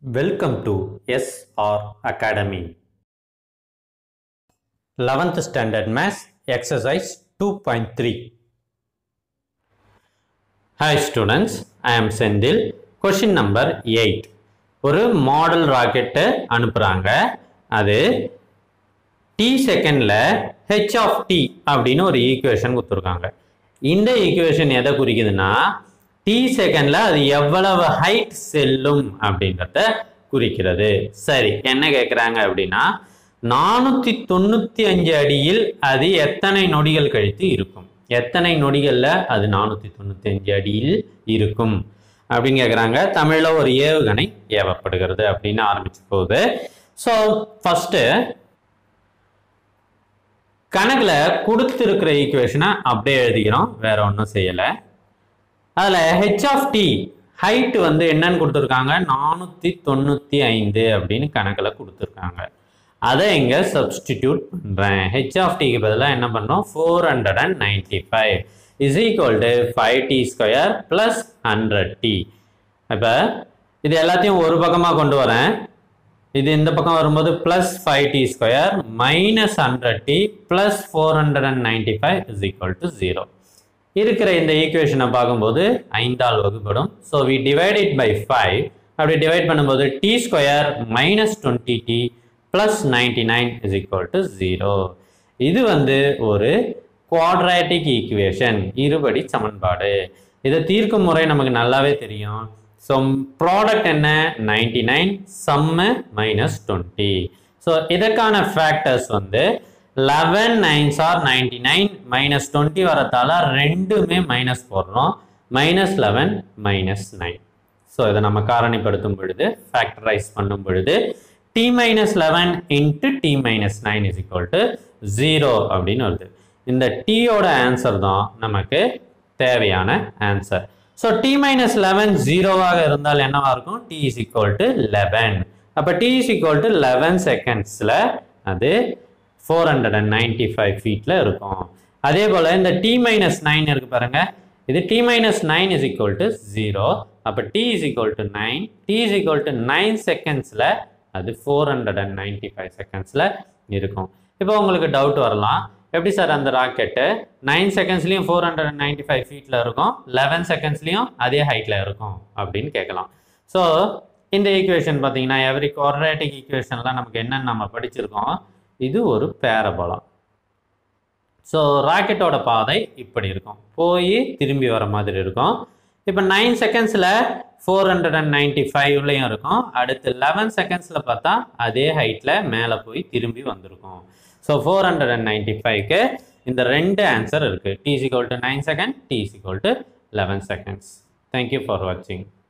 Welcome to SR Academy. 11th Standard Maths Exercise 2.3. Hi students, I am Sendil. Question number 8. ஒரு model ராக்கெட்டை அனுப்புகிறாங்க அது D செகண்டில் H of D அப்படின்னு ஒரு ஈக்குவேஷன் கொடுத்துருக்காங்க இந்த ஈக்குவேஷன் எதை குறிக்குதுன்னா டி செகண்டில் அது எவ்வளவு ஹைட் செல்லும் அப்படின்றத குறிக்கிறது சரி என்ன கேட்குறாங்க அப்படின்னா நானூற்றி தொண்ணூற்றி அஞ்சு அடியில் அது எத்தனை நொடிகள் கழித்து இருக்கும் எத்தனை நொடிகளில் அது நானூற்றி தொண்ணூற்றி அஞ்சு அடியில் இருக்கும் அப்படின்னு கேட்குறாங்க தமிழில் ஒரு ஏவுகணை ஏவப்படுகிறது அப்படின்னு ஆரம்பிச்சு போகுது ஸோ ஃபஸ்ட்டு கணக்கில் கொடுத்துருக்கிற ஈக்குவேஷனை அப்படியே எழுதிக்கிறோம் வேற ஒன்றும் செய்யலை அதில் ஹெச் ஆஃப் டி ஹைட் வந்து என்னன்னு கொடுத்துருக்காங்க நானூற்றி தொண்ணூற்றி ஐந்து அப்படின்னு கணக்கில் கொடுத்துருக்காங்க அதை இங்கே சப்ஸ்டிடியூட் பண்ணுறேன் ஹெச் ஆஃப் டிக்கு பதிலாக என்ன பண்ணுறோம் four hundred and ninety five is equal to five T square plus hundred T இப்போ இது எல்லாத்தையும் ஒரு பக்கமாக கொண்டு வரேன் இது இந்த பக்கம் வரும்போது plus five T square minus hundred T plus four hundred and ninety five is equal to zero இருக்கிற இந்த ஈக்குவேஷனை பார்க்கும்போது ஐந்தால் வகுப்படும் so we divide it by five அப்படி டிவைட் பண்ணும்போது T square minus twenty T plus ninety nine is equal to zero இது வந்து ஒரு குவாட்ராட்டிக் ஈக்குவேஷன் இருபடி சமன்பாடு இதை தீர்க்கும் முறை நமக்கு நல்லாவே தெரியும் ஸோ ப்ராடக்ட் என்ன ninety nine sum minus twenty so இதற்கான ஃபேக்டர்ஸ் வந்து eleven nines are ninety nine minus twenty வரத்தால ரெண்டுமே மைனஸ் போடுறோம் minus eleven minus nine so இதை நம்ம காரணிப்படுத்தும் பொழுது ஃபேக்டரைஸ் பண்ணும் பொழுது T minus eleven into T minus nine is equal to zero அப்படின்னு வருது இந்த டீயோட ஆன்சர் தான் நமக்கு தேவையான answer so T minus eleven ஜீரோவாக இருந்தால் என்னவா இருக்கும் T is equal to eleven அப்போ T is equal to eleven செகண்ட்ஸில் அது four hundred and ninety five ஃபீட்டில் இருக்கும் அதே போல் இந்த டி மைனஸ் நைன் இருக்கு பாருங்க இது T minus nine is equal to zero அப்போ T is equal to nine T is equal to nine செகண்ட்ஸில் அது four hundred and ninety five செகண்ட்ஸில் இருக்கும் இப்போ உங்களுக்கு டவுட் வரலாம் எப்படி சார் அந்த ராக்கெட்டு நைன் செகண்ட்ஸ்லையும் four hundred and ninety five ஃபீட்டில் இருக்கும் லெவன் செகண்ட்ஸ்லையும் அதே ஹைட்டில் இருக்கும் அப்படின்னு கேட்கலாம் ஸோ இந்த ஈக்குவேஷன் பார்த்தீங்கன்னா எவ்ரி குவாட்ரேட்டிக் ஈக்குவேஷன்லாம் நமக்கு என்னென்னு நம்ம படிச்சிருக்கோம் இது ஒரு பேரபலம் ஸோ ராக்கெட்டோட பாதை இப்படி இருக்கும் போய் திரும்பி வர மாதிரி இருக்கும் இப்போ நைன் செகண்ட்ஸில் ஃபோர் ஹண்ட்ரட் அண்ட் நைன்டி ஃபைவ்லையும் இருக்கும் அடுத்து லெவன் செகண்ட்ஸில் பார்த்தா அதே ஹைட்டில் மேலே போய் திரும்பி வந்திருக்கும் so four hundred and ninety ஃபைவ்க்கு இந்த ரெண்டு ஆன்சர் இருக்குது T is equal to nine second T is equal to eleven seconds thank you for வாட்சிங்